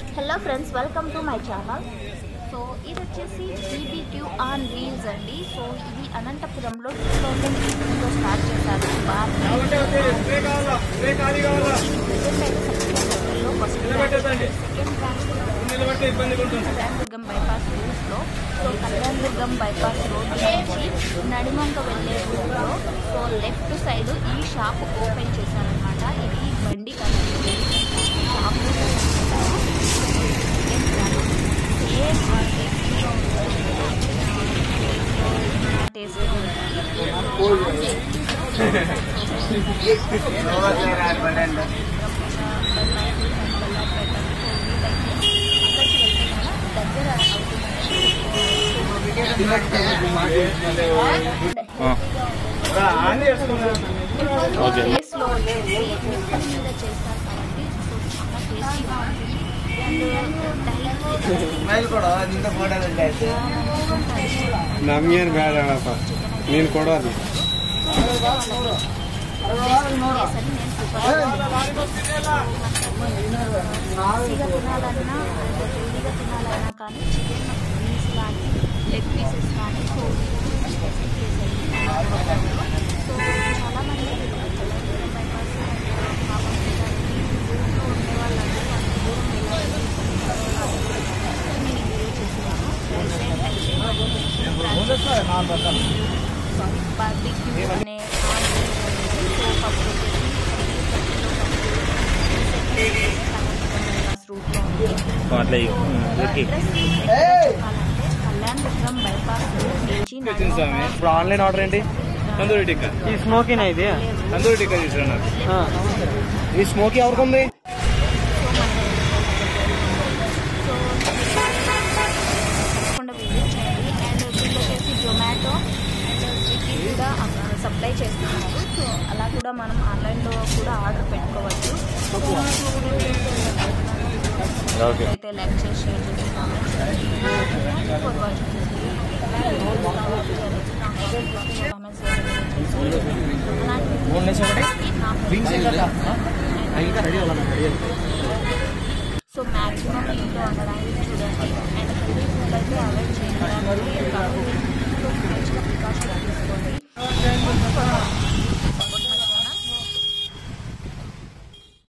Hello friends welcome to my channel so ఇది వచ్చేసి BBQ on wheels అండి so ఇది అనంతపురంలో టూ థౌజండ్ ఫిఫ్టీన్లో స్టార్ట్ చేశారు బార్ సెకండ్ కళ్యాణదుర్గం బైపాస్ రూట్స్లో సో కళ్యాణదుర్గం బైపాస్ రోడ్ నుంచి నడిమంక వెళ్ళే రూట్లో సో లెఫ్ట్ సైడ్ ఈ షాప్ ఓపెన్ చేశారనమాట ఇది బండి కనిపిస్తుంది షాప్ టేస్ట్ ఓకే. ప్లేస్లో వచ్చేసి మిషన్ మీద చేస్తారు కాబట్టి సో చాలా టేస్టీగా ఉంటుంది ನಮ್ಗೇನು ಬೇಡ ಹೇಳಪ್ಪ ನೀನು ಕೊಡೋದು ఈజీగా తినాలన్నా హెల్దీగా తినాలన్నా కానీ చికెన్ పీస్ కానీ లెగ్ పీసెస్ కానీ సో సో చాలా మంది బైపాస్ ఉండే వాళ్ళందరూ అంత దూరం వెళ్ళాలి నేను వీడియో చేస్తున్నాను సారీ బార్బిక్యూ అనే సో ఫస్ట్ రూట్లో ఉంది అట్లా ఇయ్యి. ఓకే. కళ్యాణ్ దుర్గం బైపాస్ నుంచి ఇప్పుడు ఆన్లైన్ ఆర్డర్ ఏంటి తందూరి టిక్కా ఈ స్మోకినా ఇది తందూరి టిక్కా తీసుకురా ఆ. ఈ స్మోకీ ఎవరికి ఉంది తప్పకుండా విజిట్ చేయండి అండ్ వీళ్ళు వచ్చేసి జొమాటో అండ్ స్విగ్గీ కూడా సప్లై చేస్తున్నారు సో అలా కూడా మనం ఆన్లైన్లో కూడా ఆర్డర్ పెట్టుకోవచ్చు ఓకే అయితే లైక్ చేసి షేర్ చేసి కామెంట్ చేయండి ఫర్ వాచింగ్ సో మ్యాక్సిమం ఇంట్లో ఉండడానికి చూడండి అండ్ హెల్దీ ఫుడ్ అయితే అవాయిడ్ చేయండి సో మంచిగా ప్రికాషన్